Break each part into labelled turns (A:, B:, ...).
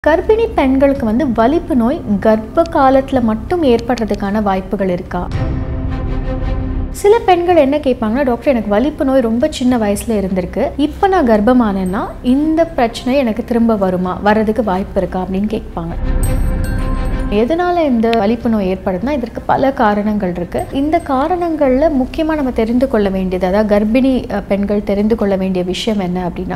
A: கர்ப்பிணி பெண்களுக்கு வந்து வலிப்பு நோய் கர்ப்ப காலத்தில் மட்டும் ஏற்படுறதுக்கான வாய்ப்புகள் இருக்கா சில பெண்கள் என்ன கேட்பாங்கன்னா டாக்டர் எனக்கு வலிப்பு நோய் ரொம்ப சின்ன வயசுல இருந்திருக்கு இப்போ நான் கர்ப்பமானேன்னா இந்த பிரச்சனை எனக்கு திரும்ப வருமா வர்றதுக்கு வாய்ப்பு இருக்கா அப்படின்னு கேட்பாங்க எதனால இந்த வலிப்பு நோய் ஏற்படுதுன்னா இதற்கு பல காரணங்கள் இருக்கு இந்த காரணங்கள்ல முக்கியமா நம்ம தெரிந்து கொள்ள வேண்டியது அதாவது கர்ப்பிணி அஹ், பெண்கள் தெரிந்து கொள்ள வேண்டிய விஷயம் என்ன அப்படின்னா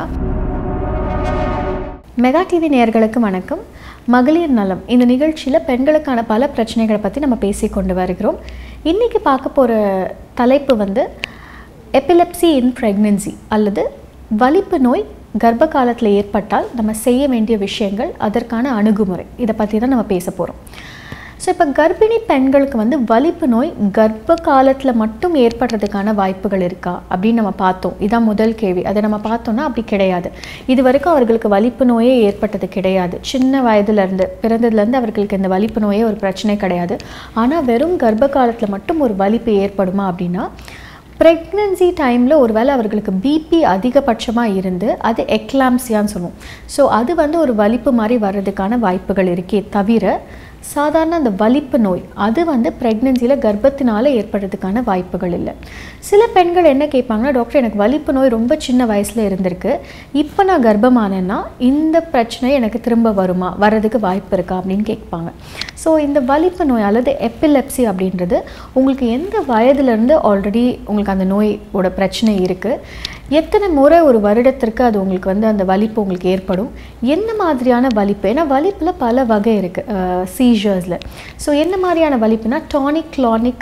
A: மெகா டிவி நேயர்களுக்கு வணக்கம் மகளிர் நலம் இந்த நிகழ்ச்சியில் பெண்களுக்கான பல பிரச்சனைகளை பற்றி நம்ம பேசி கொண்டு வருகிறோம் இன்றைக்கி பார்க்க போகிற தலைப்பு வந்து எபிலெப்சி இன் ப்ரெக்னென்சி அல்லது வலிப்பு நோய் கர்ப்ப காலத்தில் ஏற்பட்டால் நம்ம செய்ய வேண்டிய விஷயங்கள் அதற்கான அணுகுமுறை இதை பற்றி தான் நம்ம பேச போகிறோம் ஸோ இப்போ கர்ப்பிணி பெண்களுக்கு வந்து வலிப்பு நோய் கர்ப்ப காலத்தில் மட்டும் ஏற்படுறதுக்கான வாய்ப்புகள் இருக்கா அப்படின்னு நம்ம பார்த்தோம் இதான் முதல் கேள்வி அதை நம்ம பார்த்தோம்னா அப்படி கிடையாது இது வரைக்கும் அவர்களுக்கு வலிப்பு நோயே ஏற்பட்டது கிடையாது சின்ன வயதுலேருந்து பிறந்ததுலேருந்து அவர்களுக்கு இந்த வலிப்பு நோயே ஒரு பிரச்சனை கிடையாது ஆனால் வெறும் கர்ப்ப காலத்தில் மட்டும் ஒரு வலிப்பு ஏற்படுமா அப்படின்னா ப்ரெக்னன்சி டைமில் ஒருவேளை அவர்களுக்கு பிபி அதிகபட்சமாக இருந்து அது எக்லாம்சியான்னு சொல்லுவோம் ஸோ அது வந்து ஒரு வலிப்பு மாதிரி வர்றதுக்கான வாய்ப்புகள் இருக்கே தவிர சாதாரண அந்த வலிப்பு நோய் அது வந்து ப்ரெக்னென்சியில் கர்ப்பத்தினால ஏற்படுறதுக்கான வாய்ப்புகள் இல்லை சில பெண்கள் என்ன கேட்பாங்கன்னா டாக்டர் எனக்கு வலிப்பு நோய் ரொம்ப சின்ன வயசில் இருந்திருக்கு இப்போ நான் கர்ப்பமானேன்னா இந்த பிரச்சனை எனக்கு திரும்ப வருமா வர்றதுக்கு வாய்ப்பு இருக்கா அப்படின்னு கேட்பாங்க ஸோ இந்த வலிப்பு நோய் அல்லது எப்பிலெப்சி அப்படின்றது உங்களுக்கு எந்த வயதுலேருந்து ஆல்ரெடி உங்களுக்கு அந்த நோயோட பிரச்சனை இருக்குது எத்தனை முறை ஒரு வருடத்திற்கு அது உங்களுக்கு வந்து அந்த வலிப்பு உங்களுக்கு ஏற்படும் என்ன மாதிரியான வலிப்பு ஏன்னா வலிப்பில் பல வகை இருக்குது சீஜர்ஸில் ஸோ என்ன மாதிரியான வலிப்புனா டானிக் கிளானிக்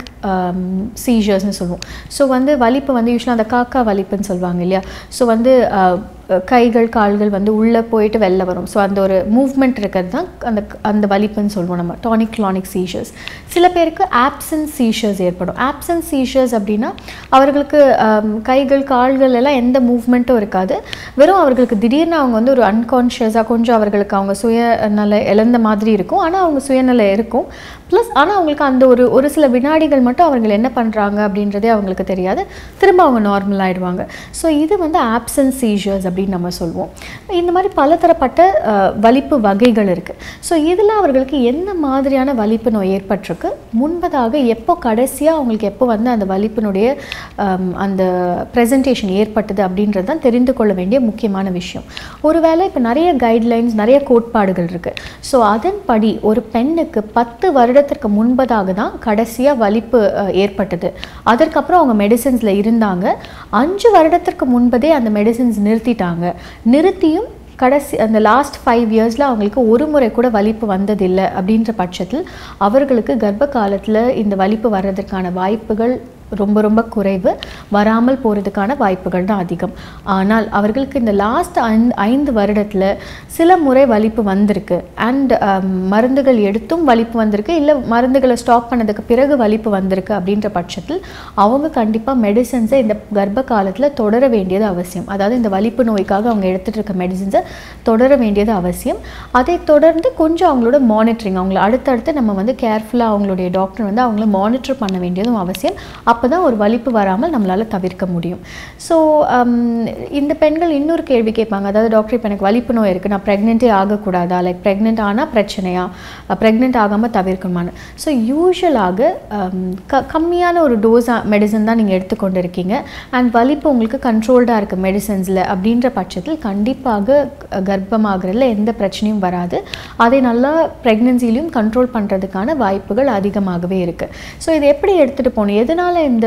A: சீஜர்ஸ்னு சொல்லுவோம் ஸோ வந்து வலிப்பு வந்து யூஸ்வலாக அந்த காக்கா வலிப்புன்னு சொல்லுவாங்க இல்லையா ஸோ வந்து அஹ், கைகள் கால்கள் வந்து உள்ளே போயிட்டு வெளில வரும் ஸோ அந்த ஒரு மூவ்மெண்ட் இருக்கிறது தான் அந்த அந்த வலிப்புன்னு சொல்லுவோம் நம்ம டானிக் கிளானிக் சீஷர்ஸ் சில பேருக்கு ஆப்சன்ஸ் சீஷர்ஸ் ஏற்படும் ஆப்சன்ஸ் சீஷர்ஸ் அப்படின்னா அவர்களுக்கு ஆம், கைகள் கால்கள் எல்லாம் எந்த மூவ்மெண்ட்டும் இருக்காது வெறும் அவர்களுக்கு திடீர்னு அவங்க வந்து ஒரு அன்கான்ஷியஸாக கொஞ்சம் அவர்களுக்கு அவங்க சுயநல இழந்த மாதிரி இருக்கும் ஆனால் அவங்க சுயநலம் இருக்கும் ப்ளஸ் ஆனால் அவங்களுக்கு அந்த ஒரு ஒரு சில வினாடிகள் மட்டும் அவர்கள் என்ன பண்ணுறாங்க அப்படின்றதே அவங்களுக்கு தெரியாது திரும்ப அவங்க நார்மல் ஆயிடுவாங்க ஸோ இது வந்து ஆப்சன்ஸ் சீஷர்ஸ் அப்படின்னு நம்ம சொல்லுவோம் இந்த மாதிரி பலதரப்பட்ட அஹ், வலிப்பு வகைகள் இருக்குது ஸோ இதில் அவர்களுக்கு என்ன மாதிரியான வலிப்பு நோய் ஏற்பட்டிருக்கு முன்பதாக எப்போ கடைசியாக அவங்களுக்கு எப்போ வந்து அந்த வலிப்பினுடைய அம், அந்த ப்ரெசன்டேஷன் ஏற்பட்டது அப்படின்றது தான் தெரிந்து கொள்ள வேண்டிய முக்கியமான விஷயம் ஒருவேளை இப்போ நிறைய கைட்லைன்ஸ் நிறைய கோட்பாடுகள் இருக்குது ஸோ அதன்படி ஒரு பெண்ணுக்கு பத்து வருடத்திற்கு முன்பதாக தான் கடைசியாக வலிப்பு அஹ், ஏற்பட்டது அதற்கப்புறம் அவங்க மெடிசின்ஸில் இருந்தாங்க அஞ்சு வருடத்திற்கு முன்பதே அந்த மெடிசின்ஸ் நிறுத்திட்டாங்க நிறுத்தியும் கடைசி அந்த லாஸ்ட் ஃபைவ் இயர்ஸில் அவங்களுக்கு ஒரு முறை கூட வலிப்பு வந்ததில்லை அப்படின்ற பட்சத்தில் அவர்களுக்கு கர்ப்ப காலத்தில் இந்த வலிப்பு வர்றதுக்கான வாய்ப்புகள் ரொம்ப ரொம்ப குறைவு வராமல் போகிறதுக்கான வாய்ப்புகள் தான் அதிகம் ஆனால் அவர்களுக்கு இந்த லாஸ்ட் ஐந்து ஐந்து வருடத்தில் சில முறை வலிப்பு வந்திருக்கு அண்ட் மருந்துகள் எடுத்தும் வலிப்பு வந்திருக்கு இல்லை மருந்துகளை ஸ்டாப் பண்ணதுக்கு பிறகு வலிப்பு வந்திருக்கு அப்படின்ற பட்சத்தில் அவங்க கண்டிப்பாக மெடிசன்ஸை இந்த கர்ப்ப காலத்தில் தொடர வேண்டியது அவசியம் அதாவது இந்த வலிப்பு நோய்க்காக அவங்க எடுத்துகிட்டு இருக்க மெடிசன்ஸை தொடர வேண்டியது அவசியம் அதை தொடர்ந்து கொஞ்சம் அவங்களோட மானிட்டரிங் அவங்கள அடுத்தடுத்து நம்ம வந்து கேர்ஃபுல்லாக அவங்களுடைய டாக்டர் வந்து அவங்கள மானிட்டர் பண்ண வேண்டியதும் அவசியம் அப்போ தான் ஒரு வலிப்பு வராமல் நம்மளால் தவிர்க்க முடியும் ஸோ இந்த பெண்கள் இன்னொரு கேள்வி கேட்பாங்க அதாவது டாக்டர் இப்போ எனக்கு வலிப்பு நோய் இருக்குது நான் ப்ரெக்னென்ட்டே ஆகக்கூடாதா லைக் ப்ரெக்னென்ட் ஆனால் பிரச்சனையா ப்ரெக்னென்ட் ஆகாமல் தவிர்க்கணுமான்னு ஸோ யூஸ்வலாக க கம்மியான ஒரு டோஸ் மெடிசன் தான் நீங்கள் எடுத்துக்கொண்டு இருக்கீங்க அண்ட் வலிப்பு உங்களுக்கு கண்ட்ரோல்டாக இருக்குது மெடிசன்ஸில் அப்படின்ற பட்சத்தில் கண்டிப்பாக க- கர்ப்பமாகறதுல எந்த பிரச்சனையும் வராது அதை நல்லா ப்ரெக்னென்சிலையும் கண்ட்ரோல் பண்ணுறதுக்கான வாய்ப்புகள் அதிகமாகவே இருக்குது ஸோ இது எப்படி எடுத்துகிட்டு போகணும் எதனால் இந்த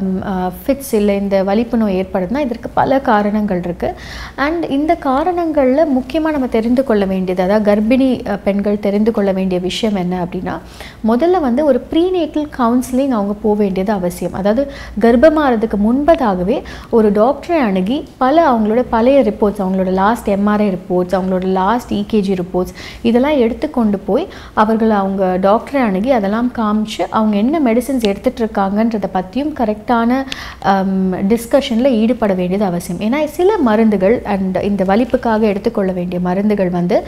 A: ஃபிட்ஸ் இல்லை இந்த வலிப்பு நோய் ஏற்படுதுன்னா இதற்கு பல காரணங்கள் இருக்குது அண்ட் இந்த காரணங்களில் முக்கியமாக நம்ம தெரிந்து கொள்ள வேண்டியது அதாவது கர்ப்பிணி அஹ், பெண்கள் தெரிந்து கொள்ள வேண்டிய விஷயம் என்ன அப்படின்னா முதல்ல வந்து ஒரு ப்ரீநேட்டல் கவுன்சிலிங் அவங்க போக வேண்டியது அவசியம் அதாவது கர்ப்பமாகிறதுக்கு முன்பதாகவே ஒரு டாக்டரை அணுகி பல அவங்களோட பழைய ரிப்போர்ட்ஸ் அவங்களோட லாஸ்ட் எம்ஆர்ஐ ரிப்போர்ட்ஸ் அவங்களோட லாஸ்ட் இகேஜி ரிப்போர்ட்ஸ் இதெல்லாம் எடுத்துக்கொண்டு போய் அவர்கள் அவங்க டாக்டரை அணுகி அதெல்லாம் காமிச்சு அவங்க என்ன மெடிசின்ஸ் எடுத்துட்டு இருக்காங்கன்றதை பற்றியும் கரெக்டான டிஸ்கஷனில் ஈடுபட வேண்டியது அவசியம் ஏன்னா சில மருந்துகள் அண்ட் இந்த வலிப்புக்காக எடுத்துக்கொள்ள வேண்டிய மருந்துகள் வந்து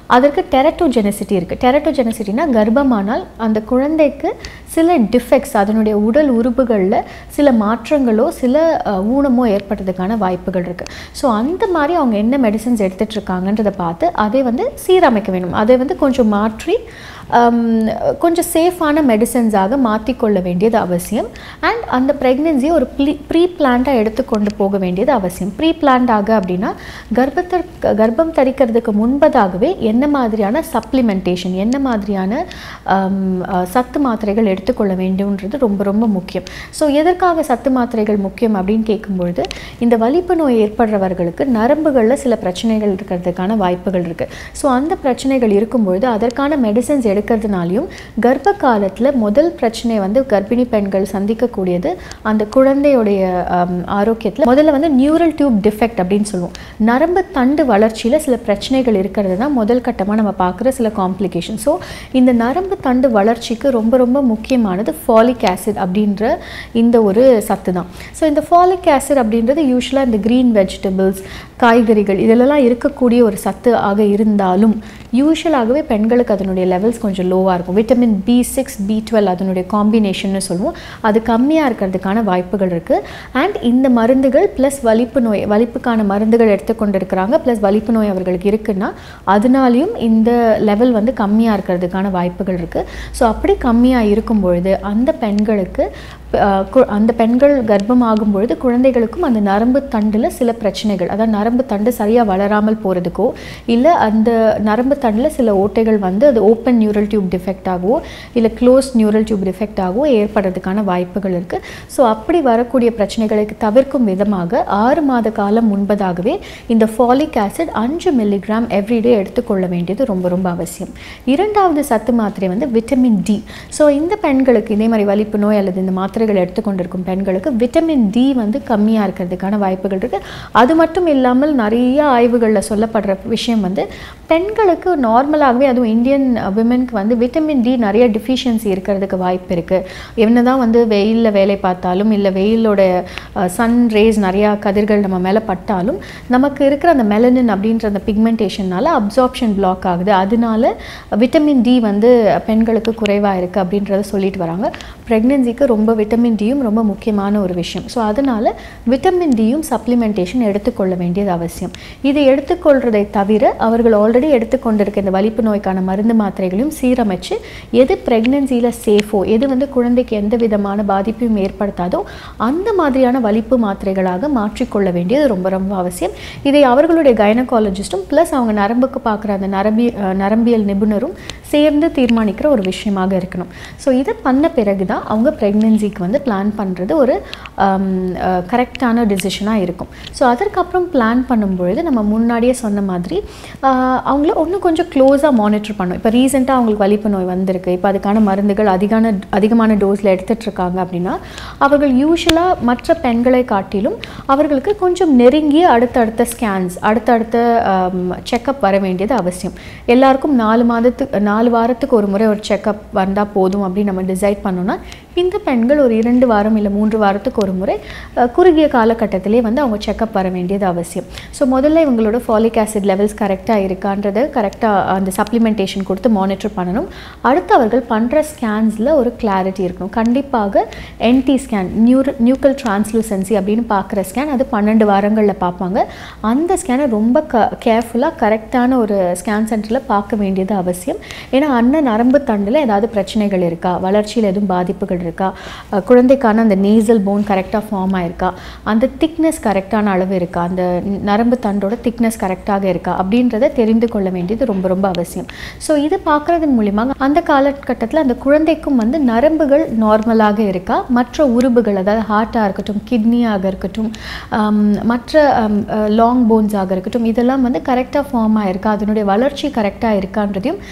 A: அதற்கு டெரட்டோஜெனசிட்டி இருக்குது டெரட்டோஜெனசிட்டினா கர்ப்பமானால் அந்த குழந்தைக்கு சில டிஃபெக்ட்ஸ் அதனுடைய உடல் உறுப்புகளில் சில மாற்றங்களோ சில அஹ், ஊனமோ ஏற்படுறதுக்கான வாய்ப்புகள் இருக்குது ஸோ அந்த மாதிரி அவங்க என்ன மெடிசன்ஸ் எடுத்துட்டு இருக்காங்கன்றதை பார்த்து அதை வந்து சீரமைக்க வேணும் அதை வந்து கொஞ்சம் மாற்றி ஹம், கொஞ்சம் சேஃபான மெடிசன்ஸாக மாற்றிக்கொள்ள வேண்டியது அவசியம் அண்ட் அந்த ப்ரெக்னென்சியை ஒரு ப்ளீ ப்ரீ பிளான்டாக எடுத்துக்கொண்டு போக வேண்டியது அவசியம் ப்ரீ பிளான்டாக அப்படின்னா கர்ப்பத்திற்கு கர்ப்பம் தரிக்கிறதுக்கு முன்பதாகவே என்ன மாதிரியான சப்ளிமெண்டேஷன் என்ன மாதிரியான ஹம், அஹ், சத்து மாத்திரைகள் எடுத்துக்கொள்ள வேண்டும்ன்றது ரொம்ப ரொம்ப முக்கியம் ஸோ எதற்காக சத்து மாத்திரைகள் முக்கியம் அப்படின்னு கேட்கும்பொழுது இந்த வலிப்பு நோய் ஏற்படுறவர்களுக்கு நரம்புகளில் சில பிரச்சனைகள் இருக்கிறதுக்கான வாய்ப்புகள் இருக்குது ஸோ அந்த பிரச்சனைகள் இருக்கும்பொழுது அதற்கான மெடிசன்ஸ் எடுக்கிறதுனாலையும் கர்ப்ப காலத்தில் முதல் பிரச்சனை வந்து கர்ப்பிணி பெண்கள் சந்திக்கக்கூடியது அந்த குழந்தையுடைய ஆரோக்கியத்தில் முதல்ல வந்து நியூரல் டியூப் டிஃபெக்ட் அப்படின்னு சொல்லுவோம் நரம்பு தண்டு வளர்ச்சியில் சில பிரச்சனைகள் இருக்கிறது தான் முதல் கட்டமாக நம்ம பார்க்குற சில காம்ப்ளிகேஷன் ஸோ இந்த நரம்பு தண்டு வளர்ச்சிக்கு ரொம்ப ரொம்ப முக்கியமானது ஃபாலிக் ஆசிட் அப்படின்ற இந்த ஒரு சத்து தான் ஸோ இந்த ஃபாலிக் ஆசிட் அப்படின்றது யூஸ்வலாக இந்த க்ரீன் வெஜிடபிள்ஸ் காய்கறிகள் இதிலெல்லாம் இருக்கக்கூடிய ஒரு சத்து ஆக இருந்தாலும் யூஸ்வலாகவே பெண்களுக்கு அதனுடைய லெவல்ஸ் கொஞ்சம் லோவாக இருக்கும் vitamin B six B twelve அதனுடைய காம்பினேஷன்னு சொல்லுவோம் அது கம்மியாக இருக்கிறதுக்கான வாய்ப்புகள் இருக்குது அண்ட் இந்த மருந்துகள் ப்ளஸ் வலிப்பு நோய் வலிப்புக்கான மருந்துகள் எடுத்துக்கொண்டு இருக்கிறாங்க ப்ளஸ் வலிப்பு நோய் அவர்களுக்கு இருக்குன்னா அதனாலையும் இந்த லெவல் வந்து கம்மியாக இருக்கிறதுக்கான வாய்ப்புகள் இருக்குது ஸோ அப்படி கம்மியாக இருக்கும் பொழுது அந்த பெண்களுக்கு அஹ், கு- அந்த பெண்கள் கர்ப்பமாகும் பொழுது குழந்தைகளுக்கும் அந்த நரம்பு தண்டில் சில பிரச்சனைகள் அதாவது நரம்பு தண்டு சரியாக வளராமல் போகிறதுக்கோ இல்லை அந்த நரம்பு தண்டில் சில ஓட்டைகள் வந்து அது ஓப்பன் நியூரல் டியூப் டிஃபெக்ட் ஆகவோ இல்லை க்ளோஸ் நியூரல் டியூப் டிஃபெக்ட் ஆகவோ ஏற்படுறதுக்கான வாய்ப்புகள் இருக்குது ஸோ அப்படி வரக்கூடிய பிரச்சனைகளுக்கு தவிர்க்கும் விதமாக ஆறு மாத காலம் முன்பதாகவே இந்த ஃபாலிக் ஆசிட் அஞ்சு மில்லிகிராம் எவ்ரிடே எடுத்துக்கொள்ள வேண்டியது ரொம்ப ரொம்ப அவசியம் இரண்டாவது சத்து மாத்திரை வந்து விட்டமின் டி ஸோ இந்த பெண்களுக்கு இதே மாதிரி வலிப்பு நோய் அல்லது இந்த மாத்திரைகள் எடுத்துக்கொண்டிருக்கும் பெண்களுக்கு விட்டமின் டி வந்து கம்மியாக இருக்கிறதுக்கான வாய்ப்புகள் இருக்குது அது மட்டும் இல்லாமல் நிறைய ஆய்வுகளில் சொல்லப்படுற விஷயம் வந்து பெண்களுக்கு நார்மலாகவே அதுவும் இந்தியன் விமென்க்கு வந்து விட்டமின் டி நிறைய டிஃபிஷியன்சி இருக்கிறதுக்கு வாய்ப்பு இருக்குது என்ன தான் வந்து வெயிலில் வேலை பார்த்தாலும் இல்லை வெயிலோட சன் ரேஸ் நிறையா கதிர்கள் நம்ம மேலே பட்டாலும் நமக்கு இருக்கிற அந்த மெலனின் அப்படின்ற அந்த பிக்மெண்டேஷனால அப்சார்ப்ஷன் பிளாக் ஆகுது அதனால விட்டமின் டி வந்து பெண்களுக்கு குறைவாக இருக்குது அப்படின்றத சொல்லிட்டு வராங்க ப்ரெக்னென்சிக்கு ரொம்ப விட்டமின் டியும் ரொம்ப முக்கியமான ஒரு விஷயம் ஸோ அதனால் விட்டமின் டியும் சப்ளிமெண்டேஷன் எடுத்துக்கொள்ள வேண்டியது அவசியம் இதை எடுத்துக்கொள்றதை தவிர அவர்கள் ஆல்ரெடி எடுத்துக்கொண்டிருக்க இந்த வலிப்பு நோய்க்கான மருந்து மாத்திரைகளையும் சீரமைச்சு எது ப்ரெக்னென்சியில் சேஃபோ எது வந்து குழந்தைக்கு எந்த விதமான பாதிப்பையும் ஏற்படுத்தாதோ அந்த மாதிரியான வலிப்பு மாத்திரைகளாக மாற்றிக்கொள்ள வேண்டியது ரொம்ப ரொம்ப அவசியம் இதை அவர்களுடைய கைனகாலஜிஸ்ட்டும் ப்ளஸ் அவங்க நரம்புக்கு பார்க்குற அந்த நரம்பி அஹ் நரம்பியல் நிபுணரும் சேர்ந்து தீர்மானிக்கிற ஒரு விஷயமாக இருக்கணும் ஸோ இதை பண்ண பிறகு தான் அவங்க ப்ரெக்னென்சிக்கு வந்து பிளான் பண்ணுறது ஒரு கரெக்டான டிசிஷனாக இருக்கும் ஸோ அதற்கப்புறம் பிளான் பண்ணும்பொழுது நம்ம முன்னாடியே சொன்ன மாதிரி ஆஹ் அவங்கள இன்னும் கொஞ்சம் க்ளோஸாக மானிட்டர் பண்ணும் இப்போ ரீசெண்டாக அவங்களுக்கு வலிப்பு நோய் வந்திருக்கு இப்போ அதுக்கான மருந்துகள் அதிகான அதிகமான டோஸில் எடுத்துட்டு இருக்காங்க அப்படின்னா அவர்கள் யூஸ்வலாக மற்ற பெண்களை காட்டிலும் அவர்களுக்கு கொஞ்சம் நெருங்கிய அடுத்தடுத்த ஸ்கேன்ஸ் அடுத்தடுத்த செக்கப் வர வேண்டியது அவசியம் எல்லாருக்கும் நாலு மாதத்துக்கு நாலு வாரத்துக்கு ஒரு முறை ஒரு செக்கப் வந்தால் போதும் அப்படின்னு நம்ம டிசைட் பண்ணோம்னா இந்த பெண்கள் ஒரு இரண்டு வாரம் இல்லை மூன்று வாரத்துக்கு ஒரு முறை அஹ், குறுகிய காலகட்டத்திலே வந்து அவங்க செக்கப் வர வேண்டியது அவசியம் ஸோ முதல்ல இவங்களோட ஃபாலிக் ஆசிட் லெவல்ஸ் கரெக்டாக இருக்கான்றதை கரெக்டாக அந்த சப்ளிமெண்டேஷன் கொடுத்து மானிட்டர் பண்ணணும் அடுத்து அவர்கள் பண்ணுற ஸ்கேன்ஸில் ஒரு கிளாரிட்டி இருக்கணும் கண்டிப்பாக என்டி ஸ்கேன் நியூர நியூக்கல் டிரான்ஸ்லூசன்சி அப்படின்னு பார்க்குற ஸ்கேன் அது பன்னெண்டு வாரங்களில் பார்ப்பாங்க அந்த ஸ்கேனை ரொம்ப க கேர்ஃபுல்லாக கரெக்டான ஒரு ஸ்கேன் சென்டரில் பார்க்க வேண்டியது அவசியம் ஏன்னா அன்ன நரம்பு தண்டில் ஏதாவது பிரச்சனைகள் இருக்கா வளர்ச்சியில் எதுவும் பாதிப்புகள் இருக்கா அஹ் குழந்தைக்கான அந்த நேசல் போன் கரெக்டாக ஃபார்ம் ஆயிருக்கா அந்த திக்னஸ் கரெக்டான அளவு இருக்கா அந்த நரம்பு தண்டோட திக்னஸ் கரெக்டாக இருக்கா அப்படின்றத தெரிந்து கொள்ள வேண்டியது ரொம்ப ரொம்ப அவசியம் ஸோ இது பார்க்குறதன் மூலியமாக அந்த காலகட்டத்தில் அந்த குழந்தைக்கும் வந்து நரம்புகள் நார்மலாக இருக்கா மற்ற உறுப்புகள் அதாவது ஹார்ட்டாக இருக்கட்டும் கிட்னியாக இருக்கட்டும் ஆம், மற்ற லாங் போன்ஸாக இருக்கட்டும் இதெல்லாம் வந்து கரெக்டாக ஃபார்ம் ஆயிருக்கா அதனுடைய வளர்ச்சி கரெக்டாக இருக்கான்றதையும் தெரிந்து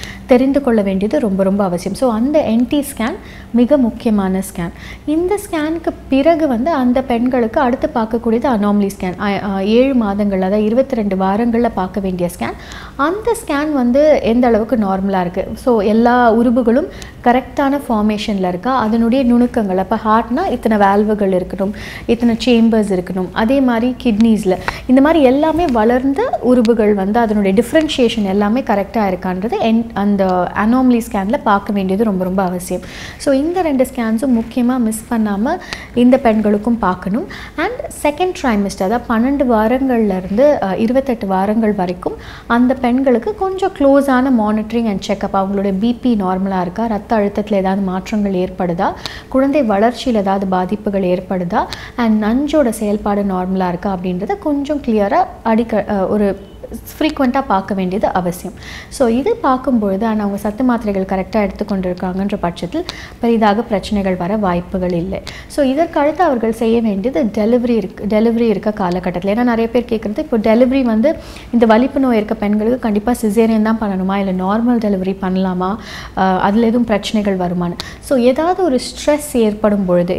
A: தெரிந்து கொள்ள வேண்டியது ரொம்ப ரொம்ப அவசியம் ஸோ அந்த என்டி ஸ்கேன் மிக முக்கியமான ஸ்கேன் இந்த ஸ்கேனுக்கு பிறகு வந்து அந்த பெண்களுக்கு அடுத்து பார்க்கக்கூடியது அனாமலி ஸ்கேன் ஏழு மாதங்கள் அதாவது இருபத்தி ரெண்டு வாரங்களில் பார்க்க வேண்டிய ஸ்கேன் அந்த ஸ்கேன் வந்து எந்த அளவுக்கு நார்மலாக இருக்குது ஸோ எல்லா உறுப்புகளும் கரெக்டான ஃபார்மேஷனில் இருக்கா அதனுடைய நுணுக்கங்கள் அப்போ ஹார்ட்னா இத்தனை வேல்வுகள் இருக்கணும் இத்தனை சேம்பர்ஸ் இருக்கணும் அதே மாதிரி கிட்னிஸில் இந்த மாதிரி எல்லாமே வளர்ந்த உறுப்புகள் வந்து அதனுடைய டிஃப்ரென்ஷியேஷன் எல்லாமே கரெக்டாக இருக்கான்றது என் அந்த அனாமலி ஸ்கேனில் பார்க்க வேண்டியது ரொம்ப ரொம்ப அவசியம் ஸோ இந்த ரெண்டு ஸ்கேன்ஸும் முக்கியமாக மிஸ் பண்ணாமல் இந்த பெண்களுக்கும் பார்க்கணும் அண்ட் செகண்ட் ட்ரைமிஸ்டர் அதாவது பன்னெண்டு வாரங்கள்லேருந்து இருபத்தெட்டு வாரங்கள் வரைக்கும் அந்த பெண்களுக்கு கொஞ்சம் க்ளோஸான மானிட்டரிங் அண்ட் செக்அப் அவங்களோட பிபி நார்மலாக இருக்கா ரத்த அழுத்தத்தில் ஏதாவது மாற்றங்கள் ஏற்படுதா குழந்தை வளர்ச்சியில் ஏதாவது பாதிப்புகள் ஏற்படுதா அண்ட் நஞ்சோட செயல்பாடு நார்மலாக இருக்கா அப்படின்றத கொஞ்சம் கிளியராக அடிக்க அஹ், ஒரு ஃப்ரீக்வெண்ட்டாக பார்க்க வேண்டியது அவசியம் ஸோ இது பார்க்கும்பொழுது ஆனால் அவங்க சத்து மாத்திரைகள் கரெக்டாக எடுத்துக்கொண்டிருக்காங்கன்ற பட்சத்தில் பெரிதாக பிரச்சனைகள் வர வாய்ப்புகள் இல்லை ஸோ இதற்கு அடுத்து அவர்கள் செய்ய வேண்டியது டெலிவரி இருக்கு டெலிவரி இருக்க காலகட்டத்தில் ஏன்னா நிறைய பேர் கேட்குறது இப்போ டெலிவரி வந்து இந்த வலிப்பு நோய் இருக்க பெண்களுக்கு கண்டிப்பாக சிசேரியன் தான் பண்ணணுமா இல்லை நார்மல் டெலிவரி பண்ணலாமா அதில் எதுவும் பிரச்சனைகள் வருமானு ஸோ ஏதாவது ஒரு ஸ்ட்ரெஸ் ஏற்படும் பொழுது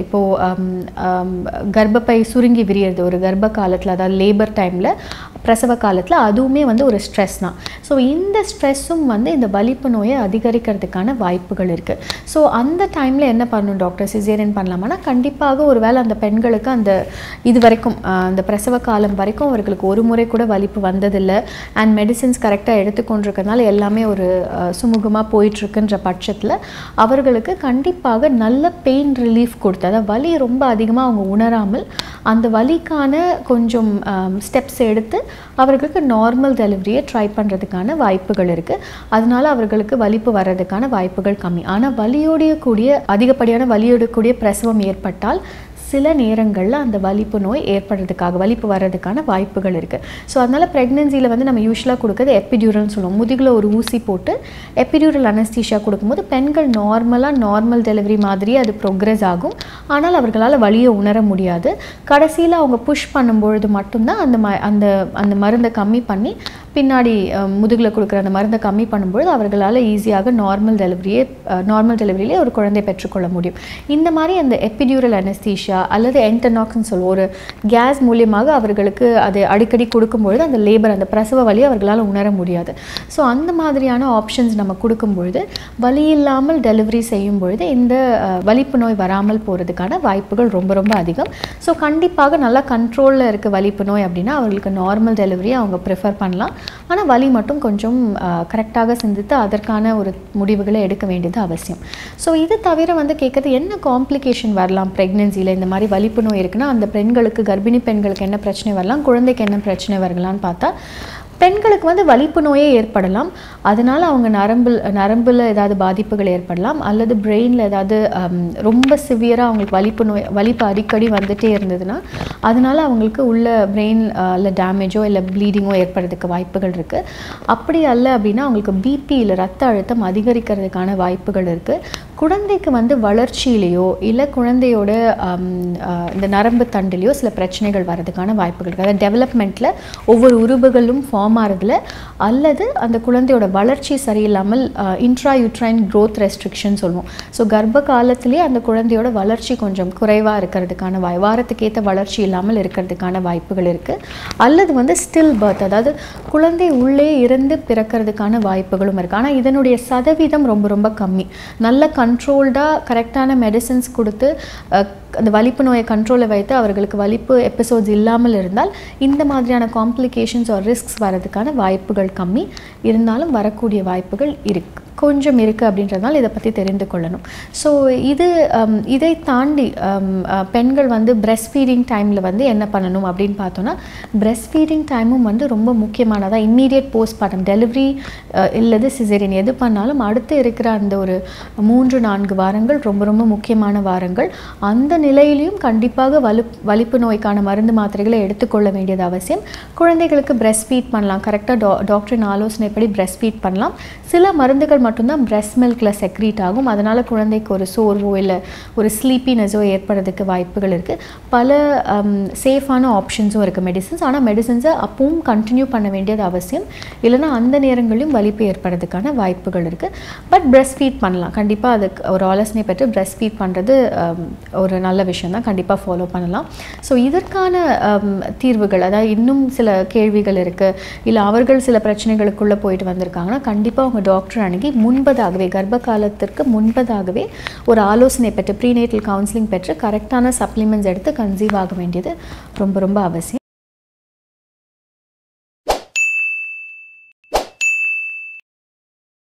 A: இப்போது கர்ப்பப்பை சுருங்கி விரியறது ஒரு கர்ப்ப காலத்தில் அதாவது லேபர் டைமில் பிரசவ காலத்தில் அதுவுமே வந்து ஒரு ஸ்ட்ரெஸ் தான் ஸோ இந்த ஸ்ட்ரெஸ்ஸும் வந்து இந்த வலிப்பு நோயை அதிகரிக்கிறதுக்கான வாய்ப்புகள் இருக்குது ஸோ அந்த டைமில் என்ன பண்ணணும் டாக்டர் சிசேரியன் பண்ணலாமான்னா கண்டிப்பாக ஒருவேளை அந்த பெண்களுக்கு அந்த இது வரைக்கும் ஆஹ், அந்த பிரசவ காலம் வரைக்கும் அவர்களுக்கு ஒரு முறை கூட வலிப்பு வந்ததில்லை அண்ட் மெடிசின்ஸ் கரெக்டாக எடுத்துக்கொண்டிருக்கறனால எல்லாமே ஒரு சுமூகமாக போயிட்டுருக்குன்ற பட்சத்தில் அவர்களுக்கு கண்டிப்பாக நல்ல பெயின் ரிலீஃப் கொடுத்து அதாவது வலி ரொம்ப அதிகமாக அவங்க உணராமல் அந்த வலிக்கான கொஞ்சம் ஸ்டெப்ஸ் எடுத்து அவர்களுக்கு நார்மல் டெலிவரியை ட்ரை பண்ணுறதுக்கான வாய்ப்புகள் இருக்குது அதனால அவர்களுக்கு வலிப்பு வர்றதுக்கான வாய்ப்புகள் கம்மி ஆனால் வலியோடைய கூடிய அதிகப்படியான வலியோட கூடிய பிரசவம் ஏற்பட்டால் சில நேரங்களில் அந்த வலிப்பு நோய் ஏற்படுறதுக்காக வலிப்பு வர்றதுக்கான வாய்ப்புகள் இருக்குது ஸோ அதனால் ப்ரெக்னென்சியில் வந்து நம்ம யூஸ்வலாக கொடுக்குறது எப்பிடியூரல்னு சொல்லுவோம் முதுகில் ஒரு ஊசி போட்டு எப்பிடியூரல் அனஸ்தீஷியா கொடுக்கும்போது பெண்கள் நார்மலாக நார்மல் டெலிவரி மாதிரியே அது ப்ரோக்ரஸ் ஆகும் ஆனால் அவர்களால் வலியை உணர முடியாது கடைசியில் அவங்க புஷ் பண்ணும்பொழுது மட்டும்தான் அந்த ம அந்த அந்த மருந்தை கம்மி பண்ணி பின்னாடி முதுகில் கொடுக்குற அந்த மருந்தை கம்மி பண்ணும்பொழுது அவர்களால் ஈஸியாக நார்மல் டெலிவரியே நார்மல் டெலிவரியிலே ஒரு குழந்தை பெற்றுக்கொள்ள முடியும் இந்த மாதிரி அந்த எப்பிடியூரல் அனஸ்தீஷியா அல்லது என்டனாக்ஸ்னு சொல்லுவோம் ஒரு கேஸ் மூலியமாக அவர்களுக்கு அதை அடிக்கடி கொடுக்கும்பொழுது அந்த லேபர் அந்த பிரசவ வலியை அவர்களால் உணர முடியாது ஸோ அந்த மாதிரியான ஆப்ஷன்ஸ் நம்ம கொடுக்கும்பொழுது வலி இல்லாமல் டெலிவரி செய்யும் பொழுது இந்த அஹ், வலிப்பு நோய் வராமல் போகிறதுக்கான வாய்ப்புகள் ரொம்ப ரொம்ப அதிகம் ஸோ கண்டிப்பாக நல்லா கண்ட்ரோலில் இருக்க வலிப்பு நோய் அப்படின்னா அவர்களுக்கு நார்மல் டெலிவரியை அவங்க ப்ரிஃபர் பண்ணலாம் ஆனால் வலி மட்டும் கொஞ்சம் கரெக்டாக சிந்தித்து அதற்கான ஒரு முடிவுகளை எடுக்க வேண்டியது அவசியம் ஸோ இது தவிர வந்து கேட்குறது என்ன காம்ப்ளிகேஷன் வரலாம் ப்ரெக்னென்சியில் இந்த மாதிரி வலிப்பு நோய் இருக்குன்னா அந்த பெண்களுக்கு கர்ப்பிணி பெண்களுக்கு என்ன பிரச்சனை வரலாம் குழந்தைக்கு என்ன பிரச்சனை வரலாம்னு பார்த்தா பெண்களுக்கு வந்து வலிப்பு நோயே ஏற்படலாம் அதனால் அவங்க நரம்பில் நரம்பில் ஏதாவது பாதிப்புகள் ஏற்படலாம் அல்லது பிரெயினில் ஏதாவது ஹம், ரொம்ப சிவியராக அவங்களுக்கு வலிப்பு நோய் வலிப்பு அடிக்கடி வந்துட்டே இருந்ததுன்னா அதனால அவங்களுக்கு உள்ள பிரெயின் இல்லை டேமேஜோ இல்லை ப்ளீடிங்கோ ஏற்படுறதுக்கு வாய்ப்புகள் இருக்குது அப்படி அல்ல அப்படின்னா அவங்களுக்கு பிபி இல்லை ரத்த அழுத்தம் அதிகரிக்கிறதுக்கான வாய்ப்புகள் இருக்குது குழந்தைக்கு வந்து வளர்ச்சியிலையோ இல்லை குழந்தையோட ஹம், அஹ், இந்த நரம்பு தண்டிலையோ சில பிரச்சனைகள் வர்றதுக்கான வாய்ப்புகள் இருக்குது அதாவது டெவலப்மெண்ட்டில் ஒவ்வொரு உறுப்புகளும் ஃபார்ம் ஆகிறதுல அல்லது அந்த குழந்தையோட வளர்ச்சி சரியில்லாமல் இன்ட்ரா யூட்ரைன் க்ரோத் ரெஸ்ட்ரிக்ஷன் சொல்லுவோம் ஸோ கர்ப்ப காலத்திலே அந்த குழந்தையோட வளர்ச்சி கொஞ்சம் குறைவாக இருக்கிறதுக்கான வாய் வாரத்துக்கேற்ற வளர்ச்சி இல்லாமல் இருக்கிறதுக்கான வாய்ப்புகள் இருக்குது அல்லது வந்து ஸ்டில் பர்த் அதாவது குழந்தை உள்ளே இருந்து பிறக்கிறதுக்கான வாய்ப்புகளும் இருக்குது ஆனால் இதனுடைய சதவீதம் ரொம்ப ரொம்ப கம்மி நல்ல கண்ட்ரோல்டாக கரெக்டான மெடிசின்ஸ் கொடுத்து அஹ், அந்த வலிப்பு நோயை கண்ட்ரோலில் வைத்து அவர்களுக்கு வலிப்பு எபிசோட்ஸ் இல்லாமல் இருந்தால் இந்த மாதிரியான காம்ப்ளிகேஷன்ஸ் ஆர் ரிஸ்க்ஸ் வரதுக்கான வாய்ப்புகள் கம்மி இருந்தாலும் வரக்கூடிய வாய்ப்புகள் இருக்கு கொஞ்சம் இருக்குது அப்படின்றதுனால இதை பற்றி தெரிந்து கொள்ளணும் ஸோ இது ஹம், இதை தாண்டி ஹம், அஹ், பெண்கள் வந்து பிரெஸ்ட் ஃபீடிங் டைமில் வந்து என்ன பண்ணணும் அப்படின்னு பார்த்தோன்னா பிரெஸ்ட் ஃபீடிங் டைமும் வந்து ரொம்ப முக்கியமானதாக இம்மீடியட் போஸ்ட் பார்ட்டம் டெலிவரி இல்லது சிசேரியன் எது பண்ணாலும் அடுத்து இருக்கிற அந்த ஒரு மூன்று நான்கு வாரங்கள் ரொம்ப ரொம்ப முக்கியமான வாரங்கள் அந்த நிலையிலையும் கண்டிப்பாக வலு வலிப்பு நோய்க்கான மருந்து மாத்திரைகளை எடுத்துக்கொள்ள வேண்டியது அவசியம் குழந்தைகளுக்கு பிரெஸ்ட் ஃபீட் பண்ணலாம் கரெக்டாக டா டாக்டரின் ஆலோசனைப்படி பிரெஸ்ட் ஃபீட் பண்ணலாம் சில மருந்துகள் மட்டும்தான் breast மில்கில் செக்ரீட் ஆகும் அதனால் குழந்தைக்கு ஒரு சோர்வோ இல்லை ஒரு ஸ்லீப்பினஸோ ஏற்படுறதுக்கு வாய்ப்புகள் இருக்குது பல சேஃபான ஆப்ஷன்ஸும் இருக்குது மெடிசின்ஸ் ஆனால் மெடிசின்ஸை அப்பவும் கண்டினியூ பண்ண வேண்டியது அவசியம் இல்லைன்னா அந்த நேரங்களிலும் வலிப்பு ஏற்படுறதுக்கான வாய்ப்புகள் இருக்குது பட் breast ஃபீட் பண்ணலாம் கண்டிப்பாக அதுக்கு ஒரு ஆலோசனை பெற்று breast ஃபீட் பண்ணுறது ஒரு நல்ல விஷயம் தான் கண்டிப்பாக ஃபாலோ பண்ணலாம் ஸோ இதற்கான ஹம், தீர்வுகள் அதாவது இன்னும் சில கேள்விகள் இருக்குது இல்லை அவர்கள் சில பிரச்சனைகளுக்குள்ளே போயிட்டு வந்திருக்காங்கன்னா கண்டிப்பாக உங்கள் டாக்டர் அணுகி முன்பதாகவே கர்ப்ப காலத்திற்கு முன்பதாகவே ஒரு ஆலோசனை பெற்று ப்ரீநேட்டல் கவுன்சிலிங் பெற்று கரெக்டான சப்ளிமெண்ட்ஸ் எடுத்து கன்சீவ் ஆக வேண்டியது ரொம்ப ரொம்ப அவசியம்